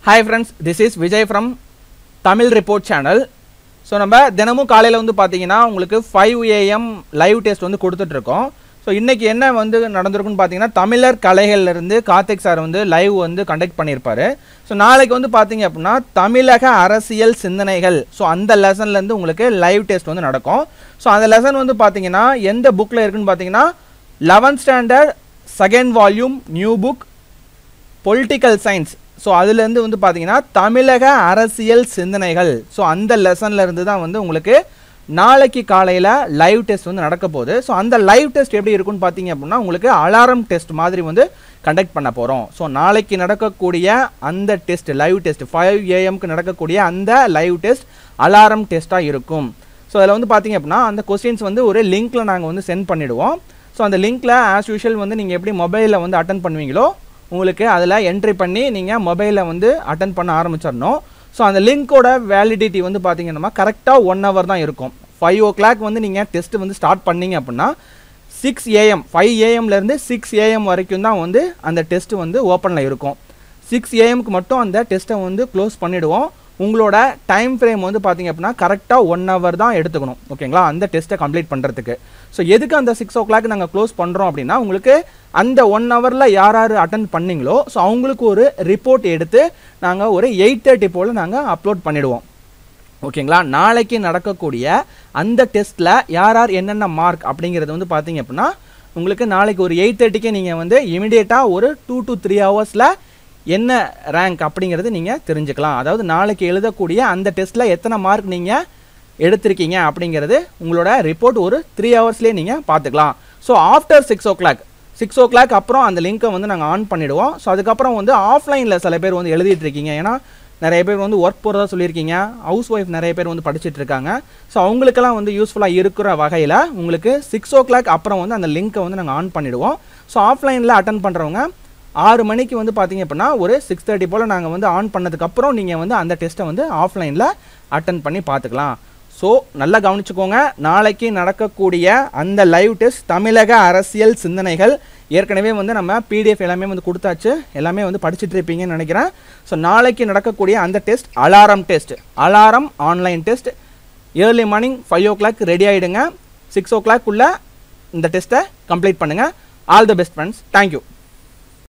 hi friends this is Vijay from Tamil report channel so நம்ம தினமும் காலையில் வந்து பார்த்தீங்கன்னா உங்களுக்கு ஃபைவ் ஏஎம் லைவ் டெஸ்ட் வந்து கொடுத்துட்ருக்கோம் ஸோ இன்றைக்கி என்ன வந்து நடந்திருக்குன்னு பார்த்தீங்கன்னா தமிழர் கலைகள்லேருந்து கார்த்திக் சார் வந்து லைவ் வந்து கண்டக்ட் பண்ணியிருப்பாரு ஸோ நாளைக்கு வந்து பார்த்தீங்க அப்படின்னா தமிழக அரசியல் சிந்தனைகள் ஸோ அந்த லெசன்லேருந்து உங்களுக்கு லைவ் டெஸ்ட் வந்து நடக்கும் ஸோ அந்த லெசன் வந்து பார்த்தீங்கன்னா எந்த புக்கில் இருக்குன்னு பார்த்தீங்கன்னா eleventh standard second volume new book political science so அதுலேருந்து வந்து பார்த்தீங்கன்னா தமிழக அரசியல் சிந்தனைகள் ஸோ அந்த லெசன்ல இருந்து தான் வந்து உங்களுக்கு நாளைக்கு காலையில் லைவ் டெஸ்ட் வந்து நடக்க போகுது ஸோ அந்த லைவ் டெஸ்ட் எப்படி இருக்குன்னு பார்த்தீங்க அப்படின்னா உங்களுக்கு அலாரம் டெஸ்ட் மாதிரி வந்து கண்டக்ட் பண்ண போகிறோம் ஸோ நாளைக்கு நடக்கக்கூடிய அந்த டெஸ்ட் லைவ் டெஸ்ட் ஃபைவ் ஏஎம்க்கு நடக்கக்கூடிய அந்த லைவ் டெஸ்ட் அலாரம் டெஸ்ட்டாக இருக்கும் ஸோ அதில் வந்து பார்த்தீங்க அப்படின்னா அந்த கொஸ்டின்ஸ் வந்து ஒரு லிங்க்கில் நாங்கள் வந்து சென்ட் பண்ணிவிடுவோம் ஸோ அந்த லிங்க்கில் ஆஸ் யூஷுவல் வந்து நீங்கள் எப்படி மொபைலில் வந்து அட்டன் பண்ணுவீங்களோ உங்களுக்கு அதில் என்ட்ரி பண்ணி நீங்கள் மொபைலில் வந்து அட்டன் பண்ண ஆரம்பிச்சிடணும் ஸோ அந்த லிங்க்கோட வேலிடிட்டி வந்து பார்த்தீங்கன்னா கரெக்டாக ஒன் ஹவர் தான் இருக்கும் ஃபைவ் ஓ கிளாக் வந்து நீங்கள் டெஸ்ட் வந்து ஸ்டார்ட் பண்ணீங்க அப்படின்னா சிக்ஸ் ஏஎம் ஃபைவ் ஏஎம்லேருந்து சிக்ஸ் ஏஎம் வரைக்கும் தான் வந்து அந்த டெஸ்ட் வந்து ஓப்பனில் இருக்கும் சிக்ஸ் ஏஎம்க்கு மட்டும் அந்த டெஸ்ட்டை வந்து க்ளோஸ் பண்ணிவிடுவோம் உங்களோட டைம் ஃப்ரேம் வந்து பார்த்தீங்க அப்படின்னா கரெக்டாக ஒன் ஹவர் தான் எடுத்துக்கணும் ஓகேங்களா அந்த டெஸ்ட்டை கம்ப்ளீட் பண்ணுறதுக்கு ஸோ எதுக்கு அந்த சிக்ஸ் ஓ கிளாக் நாங்கள் க்ளோஸ் பண்ணுறோம் அப்படின்னா உங்களுக்கு அந்த ஒன் ஹவரில் யார் யார் அட்டன் பண்ணீங்களோ ஸோ அவங்களுக்கு ஒரு ரிப்போர்ட் எடுத்து நாங்கள் ஒரு எயிட் தேர்ட்டி போல் நாங்கள் அப்லோட் பண்ணிவிடுவோம் ஓகேங்களா நாளைக்கு நடக்கக்கூடிய அந்த டெஸ்ட்டில் யார் யார் என்னென்ன மார்க் அப்படிங்கிறது வந்து பார்த்தீங்க அப்படின்னா உங்களுக்கு நாளைக்கு ஒரு எயிட் தேர்ட்டிக்கே நீங்கள் வந்து இமிடியேட்டாக ஒரு டூ டு த்ரீ ஹவர்ஸில் என்ன ரேங்க் அப்படிங்கிறது நீங்கள் தெரிஞ்சுக்கலாம் அதாவது நாளைக்கு எழுதக்கூடிய அந்த டெஸ்ட்டில் எத்தனை மார்க் நீங்கள் எடுத்திருக்கீங்க அப்படிங்கிறது உங்களோட ரிப்போர்ட் ஒரு த்ரீ ஹவர்ஸ்லேயே நீங்கள் பார்த்துக்கலாம் so after six o'clock six o'clock அப்புறம் அந்த லிங்க்கை வந்து நாங்கள் ஆன் பண்ணிவிடுவோம் ஸோ அதுக்கப்புறம் வந்து ஆஃப்லைனில் சில பேர் வந்து எழுதிட்டு இருக்கீங்க ஏன்னா நிறைய பேர் வந்து ஒர்க் போகிறதா சொல்லியிருக்கீங்க ஹவுஸ் ஒய்ஃப் நிறைய பேர் வந்து படிச்சுட்டு இருக்காங்க ஸோ அவங்களுக்கெல்லாம் வந்து யூஸ்ஃபுல்லாக இருக்கிற வகையில் உங்களுக்கு சிக்ஸ் ஓ கிளாக் அப்புறம் வந்து அந்த லிங்க்கை வந்து நாங்கள் ஆன் பண்ணிவிடுவோம் ஸோ ஆஃப்லைனில் அட்டன் பண்ணுறவங்க ஆறு மணிக்கு வந்து பார்த்தீங்க அப்படின்னா ஒரு சிக்ஸ் தேர்ட்டி போல் நாங்கள் வந்து ஆன் பண்ணதுக்கப்புறம் நீங்கள் வந்து அந்த டெஸ்ட்டை வந்து ஆஃப்லைனில் அட்டன் பண்ணி பார்த்துக்கலாம் ஸோ நல்லா கவனிச்சுக்கோங்க நாளைக்கு நடக்கக்கூடிய அந்த லைவ் டெஸ்ட் தமிழக அரசியல் சிந்தனைகள் ஏற்கனவே வந்து நம்ம பிடிஎஃப் எல்லாமே வந்து கொடுத்தாச்சு எல்லாமே வந்து படிச்சுட்டு இருப்பீங்கன்னு நினைக்கிறேன் ஸோ நாளைக்கு நடக்கக்கூடிய அந்த test alarm test alarm online test early morning five o'clock ready ஆகிடுங்க சிக்ஸ் ஓ கிளாக்குள்ளே இந்த டெஸ்ட்டை கம்ப்ளீட் பண்ணுங்கள் all the best friends thank you